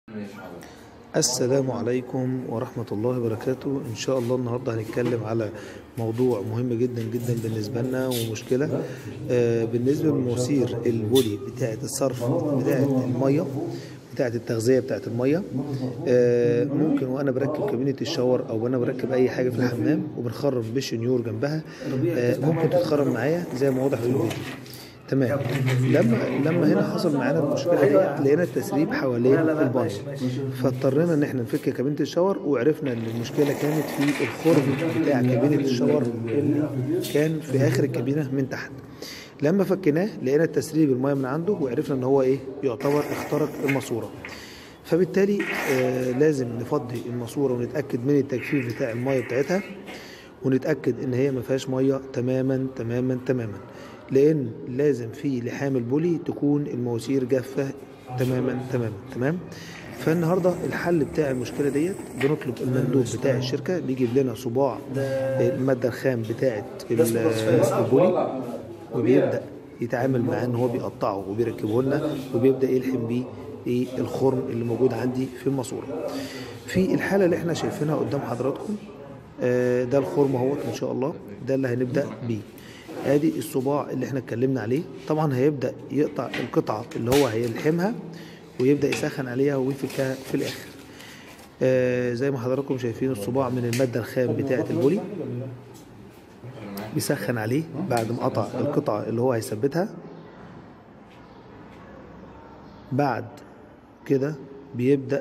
السلام عليكم ورحمة الله وبركاته إن شاء الله النهاردة هنتكلم على موضوع مهم جدا جدا بالنسبة لنا ومشكلة آه، بالنسبة لمواسير البولي بتاعة الصرف بتاعة المية بتاعة التغذية بتاعة المية آه، ممكن وأنا بركب كابينة الشاور أو وأنا بركب أي حاجة في الحمام وبنخرم بشنيور جنبها آه، ممكن تتخرم معايا زي ما واضح في الفيديو تمام لما لما هنا حصل معانا المشكله دي لقينا التسريب حوالين البانيو فاضطرينا ان احنا نفك كابينه الشاور وعرفنا ان المشكله كانت في الخرم بتاع كابينه الشاور اللي كان في اخر الكابينه من تحت لما فكناه لقينا التسريب الميه من عنده وعرفنا ان هو ايه يعتبر اخترق الماسوره فبالتالي آه لازم نفضي الماسوره ونتاكد من التجفيف بتاع الميه بتاعتها ونتاكد ان هي ما فيهاش ميه تماما تماما تماما لان لازم في لحام البولي تكون المواسير جافه تماما تماما تمام فالنهارده الحل بتاع المشكله ديت بنطلب المندوب بتاع الشركه بيجيب لنا صباع الماده الخام بتاعه البولي وبيبدا يتعامل معاه ان هو بيقطعه وبيركبه لنا وبيبدا يلحم بيه ايه الخرم اللي موجود عندي في الماسوره في الحاله اللي احنا شايفينها قدام حضراتكم آه ده الخرم اهوت ان شاء الله ده اللي هنبدا بيه ادي الصباع اللي احنا اتكلمنا عليه طبعا هيبدا يقطع القطعه اللي هو هيلحمها ويبدا يسخن عليها ويفكها في الاخر آه زي ما حضراتكم شايفين الصباع من الماده الخام بتاعه البولي بيسخن عليه بعد ما قطع القطعه اللي هو هيثبتها بعد كده بيبدا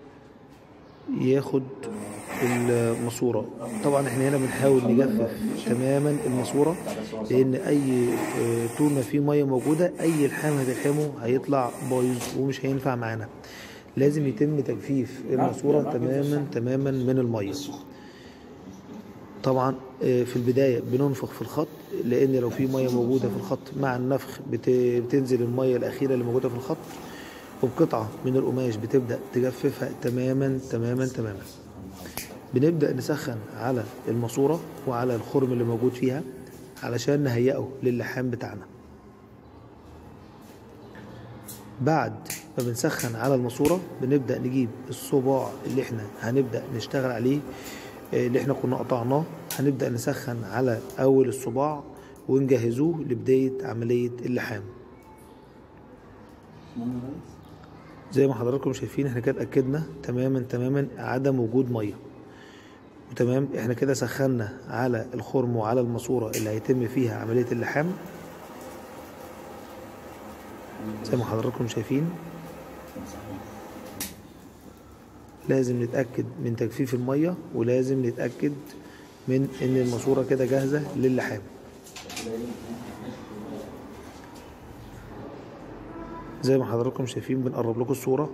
ياخد الماسوره طبعا احنا هنا بنحاول نجفف تماما الماسوره لان اي طول ما في ميه موجوده اي لحام هتلحمه هيطلع بايظ ومش هينفع معانا لازم يتم تجفيف الماسوره تماما تماما من الميه طبعا في البداية بننفخ في الخط لأن لو في مية موجودة في الخط مع النفخ بتنزل المية الأخيرة اللي موجودة في الخط وبقطعة من القماش بتبدأ تجففها تماما تماما تماما بنبدأ نسخن على الماسورة وعلى الخرم اللي موجود فيها علشان نهيئه للحام بتاعنا بعد ما بنسخن على الماسورة بنبدأ نجيب الصباع اللي احنا هنبدأ نشتغل عليه اللي احنا كنا قطعناه هنبدأ نسخن على أول الصباع ونجهزوه لبداية عملية اللحام زي ما حضراتكم شايفين احنا كده اتأكدنا تماما تماما عدم وجود ميه وتمام احنا كده سخنا على الخرم وعلى الماسوره اللي هيتم فيها عمليه اللحام زي ما حضراتكم شايفين لازم نتاكد من تجفيف الميه ولازم نتاكد من ان الماسوره كده جاهزه للحام زي ما حضراتكم شايفين بنقرب لكم الصوره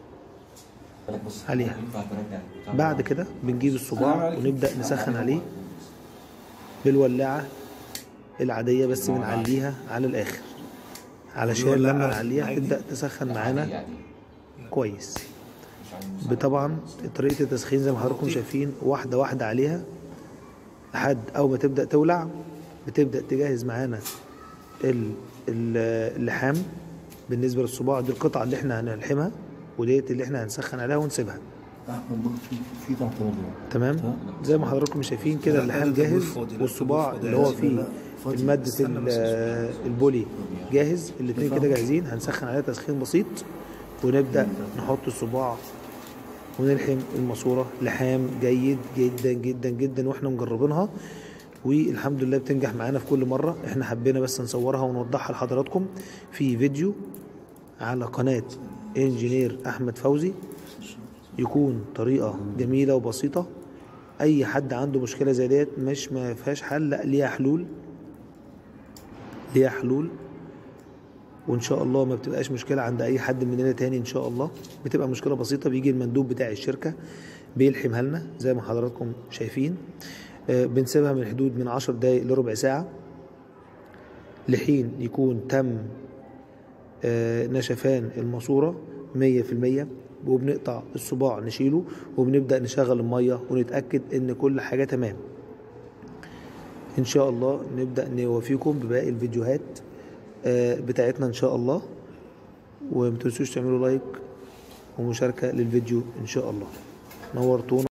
عليها بعد كده بنجيب الصباع ونبدأ نسخن عليه بالولاعة العادية بس بنعليها على الآخر علشان لما نعليها تبدأ تسخن معانا كويس طبعا طريقة التسخين زي ما حضراتكم شايفين واحدة واحدة عليها لحد أول ما تبدأ تولع بتبدأ تجهز معانا اللحام بالنسبة للصباع دي القطعة اللي احنا هنلحمها وديت اللي احنا هنسخن عليها ونسيبها تمام زي ما حضراتكم شايفين كده اللحام جاهز والصباع اللي هو فيه مادة البولي جاهز الاتنين كده جاهزين هنسخن عليها تسخين بسيط ونبدأ نحط الصباع ونلحم الماسورة لحام جيد جدا جدا جدا واحنا مجربينها والحمد لله بتنجح معانا في كل مرة احنا حبينا بس نصورها ونوضحها لحضراتكم في فيديو على قناة انجينير احمد فوزي يكون طريقه جميله وبسيطه اي حد عنده مشكله زي ديت مش ما فيهاش حل لا ليها حلول ليها حلول وان شاء الله ما بتبقاش مشكله عند اي حد مننا تاني ان شاء الله بتبقى مشكله بسيطه بيجي المندوب بتاع الشركه بيلحمها لنا زي ما حضراتكم شايفين آه بنسيبها من حدود من 10 دقايق لربع ساعه لحين يكون تم آه نشفان الماسورة مية في المية وبنقطع الصباع نشيله وبنبدأ نشغل المية ونتأكد ان كل حاجة تمام ان شاء الله نبدأ نوافيكم بباقي الفيديوهات آه بتاعتنا ان شاء الله ومتنسوش تعملوا لايك ومشاركة للفيديو إن شاء الله نورتونا